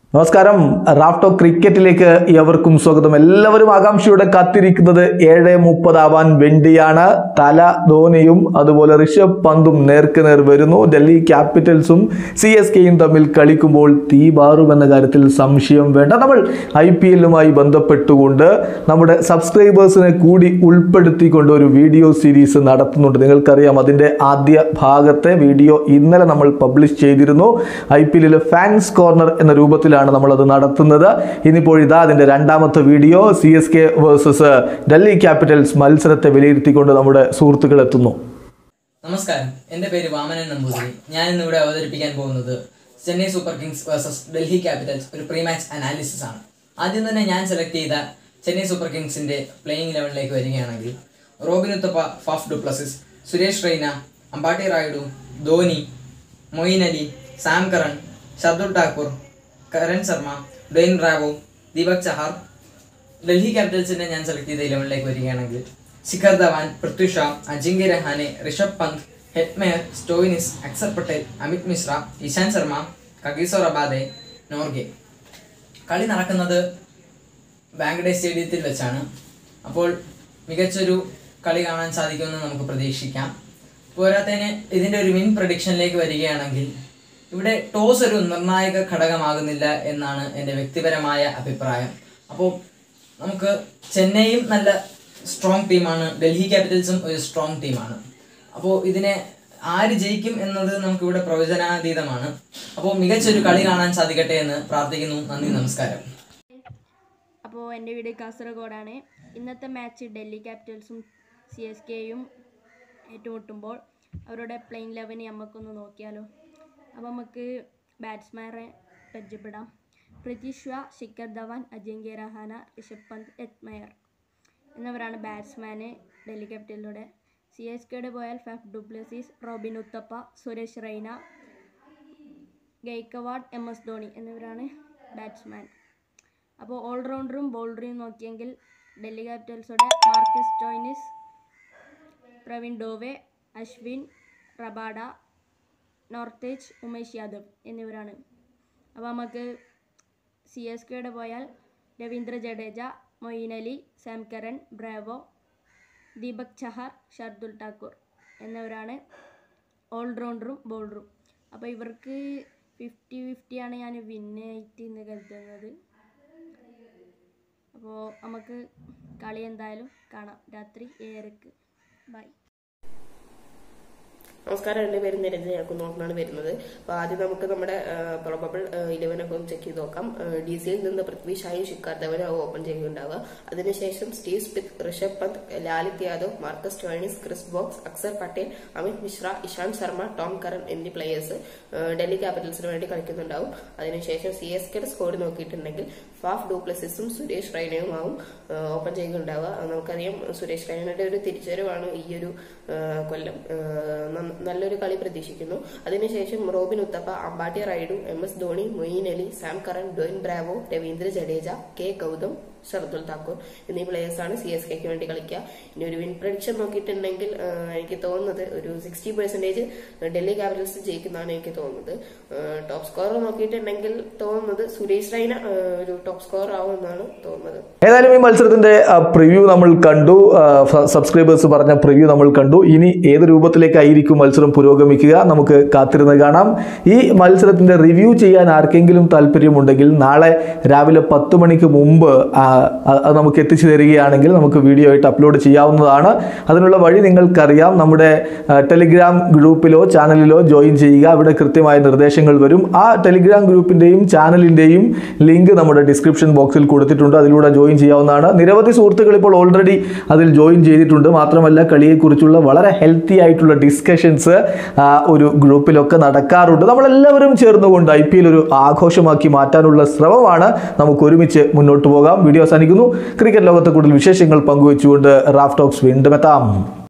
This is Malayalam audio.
നമസ്കാരം റാഫ്റ്റോ ക്രിക്കറ്റിലേക്ക് എവർക്കും സ്വാഗതം എല്ലാവരും ആകാംക്ഷയോടെ കാത്തിരിക്കുന്നത് ഏഴ് മുപ്പതാവാൻ വേണ്ടിയാണ് തല ധോനിയും അതുപോലെ ഋഷഭ് പന്തും നേർക്ക് നേർ വരുന്നു ഡൽഹി ക്യാപിറ്റൽസും സി എസ് കെയും തമ്മിൽ കളിക്കുമ്പോൾ തീ എന്ന കാര്യത്തിൽ സംശയം വേണ്ട നമ്മൾ ഐ പി എല്ലുമായി ബന്ധപ്പെട്ടുകൊണ്ട് നമ്മുടെ സബ്സ്ക്രൈബേഴ്സിനെ കൂടി ഉൾപ്പെടുത്തിക്കൊണ്ട് ഒരു വീഡിയോ സീരീസ് നടത്തുന്നുണ്ട് നിങ്ങൾക്കറിയാം അതിൻ്റെ ആദ്യ ഭാഗത്തെ വീഡിയോ ഇന്നലെ നമ്മൾ പബ്ലിഷ് ചെയ്തിരുന്നു ഐ പി എല്ലിലെ ഫാൻസ് കോർണർ എന്ന രൂപത്തിലാണ് നമ്മളത് നടത്തുന്നത് ഇന്നിപ്പോൾ ഇതാ അതിൻ്റെ രണ്ടാമത്തെ video C S K versus Delhi Capitals മത്സരത്തെ വിലയിരുത്തിക്കൊണ്ട് നമ്മുടെ സുഹൃത്തുക്കൾ എത്തുന്നു നമസ്കാരം എൻ്റെ പേര് വാമനൻ നമ്പൂതിരി ഞാൻ ഇന്ന് ഇവിടെ അവതരിപ്പിക്കാൻ പോകുന്നത് Chennai Super Kings versus Delhi Capitals ഒരു പ്രീ മാച്ച് അനാലിസിസ് ആണ് ആദ്യം തന്നെ ഞാൻ സെലക്ട് ചെയ്ത ചെന്നൈ സൂപ്പർ കിങ്സിന്റെ പ്ലേയിങ് ലെവലിലേക്ക് വരികയാണെങ്കിൽ Robin Uthappa Faf du Plessis Suresh Raina Ambati Rayudu Dhoni Moeen Ali Sam Curran Shardul Thakur Karn Sharma Dwayne റാവോ ദീപക് ചഹാർ ഡൽഹി ക്യാപിറ്റൽസിനെ ഞാൻ സെലക്ട് ചെയ്ത ഇലവനിലേക്ക് വരികയാണെങ്കിൽ Shikhar Dhawan Prithvi Shah Ajinkya Rahane Rishabh Pant Hetmyer Stoinis Axar Patel Amit Mishra Ishant Sharma Kagiso Rabada Nortje കളി നടക്കുന്നത് ബാങ്കഡേ സ്റ്റേഡിയത്തിൽ വെച്ചാണ് അപ്പോൾ മികച്ചൊരു കളി കാണാൻ സാധിക്കുമെന്ന് നമുക്ക് പ്രതീക്ഷിക്കാം പോരാത്തതിന് ഇതിൻ്റെ ഒരു വിൻ പ്രഡിക്ഷനിലേക്ക് വരികയാണെങ്കിൽ ഇവിടെ ടോസ് ഒരു നിർണായക ഘടകമാകുന്നില്ല എന്നാണ് എൻ്റെ വ്യക്തിപരമായ അഭിപ്രായം അപ്പോൾ നമുക്ക് ചെന്നൈയും നല്ല സ്ട്രോങ് ടീമാണ് ഡൽഹി ക്യാപിറ്റൽസും ഒരു സ്ട്രോങ് ടീമാണ് അപ്പോൾ ഇതിനെ ആര് ജയിക്കും എന്നത് നമുക്കിവിടെ പ്രവചനാതീതമാണ് അപ്പോൾ മികച്ചൊരു കളി കാണാൻ സാധിക്കട്ടെ എന്ന് പ്രാർത്ഥിക്കുന്നു നന്ദി നമസ്കാരം അപ്പോൾ എൻ്റെ വീട് കാസർഗോഡാണ് ഇന്നത്തെ മാച്ച് ഡൽഹി ക്യാപിറ്റൽസും സി എസ് കെയും ഏറ്റുമുട്ടുമ്പോൾ അവരുടെ പ്ലെയിൻ ലെവന് നമുക്കൊന്ന് നോക്കിയാലോ അപ്പോൾ നമുക്ക് ബാറ്റ്സ്മാനെ പരിചയപ്പെടാം പൃഥ്വി ഷാ ശിഖർ ധവാൻ അജിങ്ക്യ രഹാന ഋഷഭ് പന്ത് എത്മയർ എന്നിവരാണ് ബാറ്റ്സ്മാന് ഡൽഹി ക്യാപിറ്റലിലൂടെ സി എസ് കെയുടെ പോയാൽ Faf du Plessis Robin Uthappa Suresh Raina Gaikwad M S Dhoni എന്നിവരാണ് ബാറ്റ്സ്മാൻ അപ്പോൾ ഓൾറൗണ്ടറും ബൗളറും നോക്കിയെങ്കിൽ ഡൽഹി ക്യാപിറ്റൽസോടെ Marcus Stoinis Praveen Dubey Ashwin Rabada Nortje Umesh Yadav എന്നിവരാണ് അപ്പോൾ നമുക്ക് സി എസ് കെയുടെ പോയാൽ Ravindra Jadeja Moeen Ali Sam Curran Bravo Deepak Chahar Shardul Thakur എന്നിവരാണ് ഓൾറൗണ്ടറും ബൗളറും അപ്പോൾ ഇവർക്ക് ഫിഫ്റ്റി ഫിഫ്റ്റിയാണ് ഞാൻ വിന്നായിട്ട് ഇന്ന് കരുതുന്നത് അപ്പോൾ നമുക്ക് കളി എന്തായാലും കാണാം രാത്രി ഏഴരക്ക് ബൈ നമസ്കാരം എൻ്റെ പേര് നിരഞ്ജൻ ഞാക്കുന്നാണ് വരുന്നത് അപ്പോൾ ആദ്യം നമുക്ക് നമ്മുടെ പ്രൊബബിൾ ഇലവനൊക്കെ ഒന്ന് ചെക്ക് ചെയ്ത് നോക്കാം ഡി സിയിൽ നിന്ന് പൃഥ്വി ഷായും ശിഖർ ധവനും ഓപ്പൺ ചെയ്യുന്നുണ്ടാവുക അതിനുശേഷം Steve Smith Rishabh Pant Lalit Yadav Marcus Stoinis Chris Woakes Axar Patel Amit Mishra Ishant Sharma Tom Curran എന്നീ പ്ലേയേഴ്സ് ഡൽഹി ക്യാപിറ്റൽസിന് വേണ്ടി കളിക്കുന്നുണ്ടാവും അതിനുശേഷം സി എസ് കെയുടെ സ്കോർ നോക്കിയിട്ടുണ്ടെങ്കിൽ ഫാഫ് ഡൂപ്ലസിസും സുരേഷ് റൈനയുമാവും ഓപ്പൺ ചെയ്യുന്നുണ്ടാവുക നമുക്കറിയാം സുരേഷ് റൈനയുടെ ഒരു തിരിച്ചുവരവാണ് ഈ ഒരു കൊല്ലം നന്ന- നല്ലൊരു കളി പ്രതീക്ഷിക്കുന്നു അതിനുശേഷം Robin Uthappa Ambati Rayudu M S Dhoni Moeen Ali Sam Curran Dwayne Bravo Ravindra Jadeja K Gowtham Shardul Thakur എന്നീ പ്ലേയേഴ്സാണ് സി എസ് കെക്ക് വേണ്ടി കളിക്കുക ഇനി ഒരു വിൻ പ്രഡിക്ഷൻ നോക്കിയിട്ടുണ്ടെങ്കിൽ ആ, എനിക്ക് തോന്നുന്നത് ഒരു സിക്സ്റ്റി പെർസെന്റേജ് ഡൽഹി ക്യാപിറ്റൽസ് ജയിക്കുന്നതാണ് എനിക്ക് തോന്നുന്നത് ടോപ്പ് സ്കോർ നോക്കിയിട്ടുണ്ടെങ്കിൽ തോന്നുന്നത് സുരേഷ് റൈന ആ, ഒരു ടോപ്പ് സ്കോർ ആവുമെന്നാണ് തോന്നുന്നത് ഏതായാലും ഈ മത്സരത്തിന്റെ പ്രിവ്യൂ നമ്മൾ കണ്ടു സബ്സ്ക്രൈബേഴ്സ് പറഞ്ഞ പ്രിവ്യൂ നമ്മൾ കണ്ടു ഇനി ഏത് രൂപത്തിലേക്കായിരിക്കും മത്സരം പുരോഗമിക്കുക നമുക്ക് കാത്തിരുന്ന് കാണാം ഈ മത്സരത്തിന്റെ റിവ്യൂ ചെയ്യാൻ ആർക്കെങ്കിലും താല്പര്യമുണ്ടെങ്കിൽ നാളെ രാവിലെ പത്ത് മണിക്ക് മുമ്പ് ആ, അത് നമുക്ക് എത്തിച്ചു തരികയാണെങ്കിൽ നമുക്ക് വീഡിയോ ആയിട്ട് അപ്ലോഡ് ചെയ്യാവുന്നതാണ് അതിനുള്ള വഴി നിങ്ങൾക്കറിയാം നമ്മുടെ ആ, ടെലിഗ്രാം ഗ്രൂപ്പിലോ ചാനലിലോ ജോയിൻ ചെയ്യുക അവിടെ കൃത്യമായ നിർദ്ദേശങ്ങൾ വരും ആ ടെലിഗ്രാം ഗ്രൂപ്പിൻ്റെയും ചാനലിൻ്റെയും ലിങ്ക് നമ്മുടെ ഡിസ്ക്രിപ്ഷൻ ബോക്സിൽ കൊടുത്തിട്ടുണ്ട് അതിലൂടെ ജോയിൻ ചെയ്യാവുന്നതാണ് നിരവധി സുഹൃത്തുക്കൾ ഇപ്പോൾ ഓൾറെഡി അതിൽ ജോയിൻ ചെയ്തിട്ടുണ്ട് മാത്രമല്ല കളിയെക്കുറിച്ചുള്ള വളരെ ഹെൽത്തി ആയിട്ടുള്ള ഡിസ്കഷൻസ് ഒരു ഗ്രൂപ്പിലൊക്കെ നടക്കാറുണ്ട് നമ്മളെല്ലാവരും ചേർന്നുകൊണ്ട് ഐ പി എൽ ഒരു ആഘോഷമാക്കി മാറ്റാനുള്ള ശ്രമമാണ് നമുക്ക് ഒരുമിച്ച് മുന്നോട്ട് പോകാം വീഡിയോ അവസാനിക്കുന്നു ക്രിക്കറ്റ് ലോകത്തെ കൂടുതൽ വിശേഷങ്ങൾ പങ്കുവെച്ചുകൊണ്ട് റാഫ് ടോക്സ് വീണ്ടും എത്താം